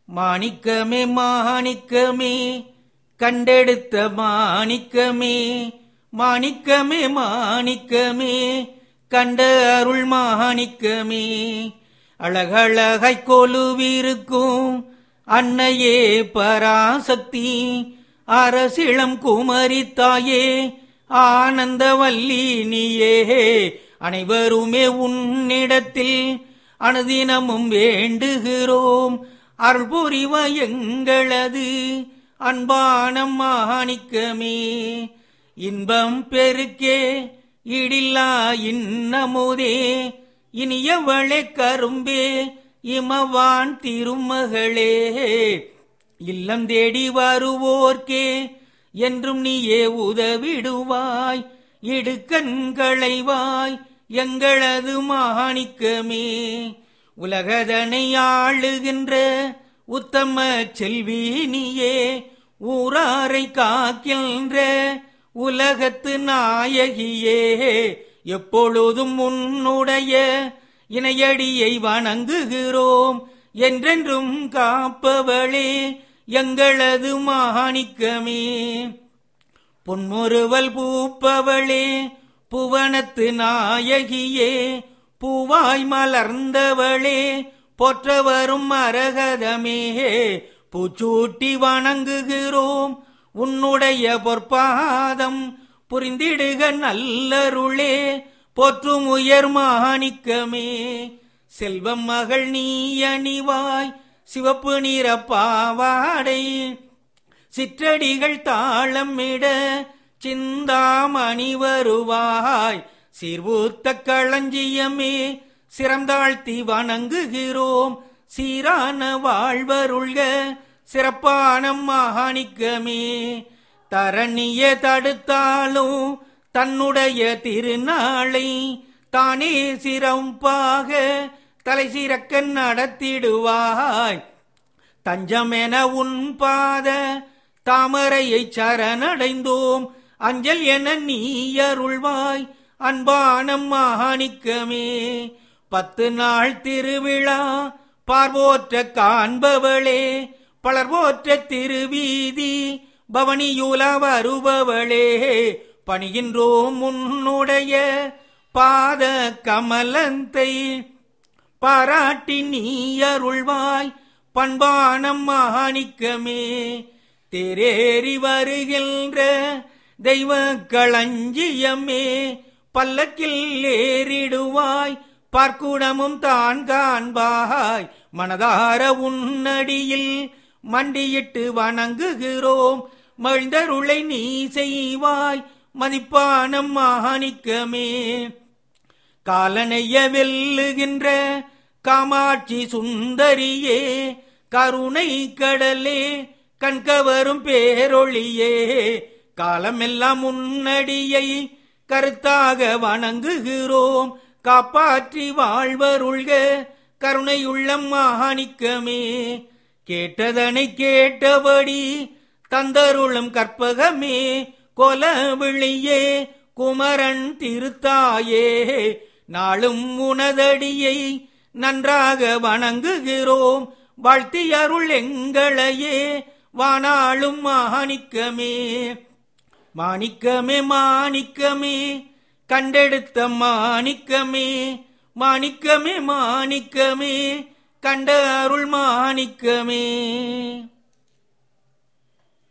மாணிக்கமே மாணிக்கமே கண்டெடுத்த மாணிக்கமே மாணிக்கமே மாணிக்கமே கண்ட அருள் மாணிக்கமே அழகழகாய் கொலுவிருக்கும் அன்னையே பராசக்தி அரசிளம் குமரி தாயே ஆனந்தவல்லி நீயே அனைவருமே உன்னிடத்தில் அனுதினமும் வேண்டுகிறோம் அருள் புரிவ எங்களது அன்பான மாணிக்கமே இன்பம் பெருக்கே இடில்லா இன்னமுதே இனியவளே கரும்பே இமவான் திருமகளே இல்லம் தேடி வருவோர்க்கே என்றும் நீயே உதவிடுவாய் இடுக்கண்களைவாய் எங்களது மாணிக்கமே உலகதனை ஆளுகின்ற உத்தம செல்வி நீயே ஊராரை காக்கின்ற உலகத்து நாயகியே எப்பொழுதும் உன்னுடைய இணையடியை வணங்குகிறோம் என்றென்றும் காப்பவளே எங்களது மாணிக்கமே பொன்முறுவல் பூப்பவளே புவனத்து நாயகியே பூவாய் மலர்ந்தவளே போற்ற வரும் மரகதமே பூச்சூட்டி வணங்குகிறோம் உன்னுடைய பொற்பாதம் புரிந்திடுக நல்லருளே போற்றும் உயர் மாணிக்கமே செல்வம் மகள் நீ அணிவாய் சிவப்பு நிற பாவாடை சிற்றடிகள் தாளமிட சிந்தாமணி வருவாய் சீர்வூத்த களஞ்சியமே சிறந்தாழ்த்தி வணங்குகிறோம் சீரான வாழ்வருள்க சிறப்பான மாணிக்கமே தரணிய தடுத்தாலும் தன்னுடைய திருநாளை தானே சிறப்பாக தலை சிறக்க நடத்திடுவாய் தஞ்சமென உன் பாத தாமரையை சரணடைந்தோம் அஞ்சல் என நீ அருள்வாய் அன்பான மாணிக்கமே பத்து நாள் திருவிழா பார்வோற்ற காண்பவளே பலர் போற்ற திருவீதி பவனியுல வருபவளே பணிகின்றோம் உன்னுடைய பாத கமலத்தை பாராட்டி நீ அருள்வாய் பண்பானம் மாணிக்கமே தேரேறி வருகின்ற தெய்வ களஞ்சியமே பல்லக்கில் ஏறிடுவாய் பார்க்குடமும் தான் காண்பாய் மனதார உன்னடியில் மண்டியிட்டு வணங்குகிறோம் மழ்ந்தருளை நீ செய்வாய் மதிப்பான மாணிக்கமே காலனைய வெல்லுகின்ற காமாட்சி சுந்தரியே கருணை கடலே கண்கவரும் பேரொளியே காலமெல்லாம் முன்னடியை கருத்தாக வணங்குகிறோம் காப்பாற்றி வாழ்வருள்க கருணையுள்ளம் மாணிக்கமே கேட்டதனை கேட்டபடி தந்தருளும் கற்பகமே கொல விழியே குமரன் திருத்தாயே நாளும் உனதடியை நன்றாக வணங்குகிறோம் வாழ்த்தி அருள் எங்களையே வானாளும் மாணிக்கமே மாணிக்கமே மாணிக்கமே கண்டெடுத்த மாணிக்கமே மாணிக்கமே மாணிக்கமே கண்ட அருள் மாணிக்கமே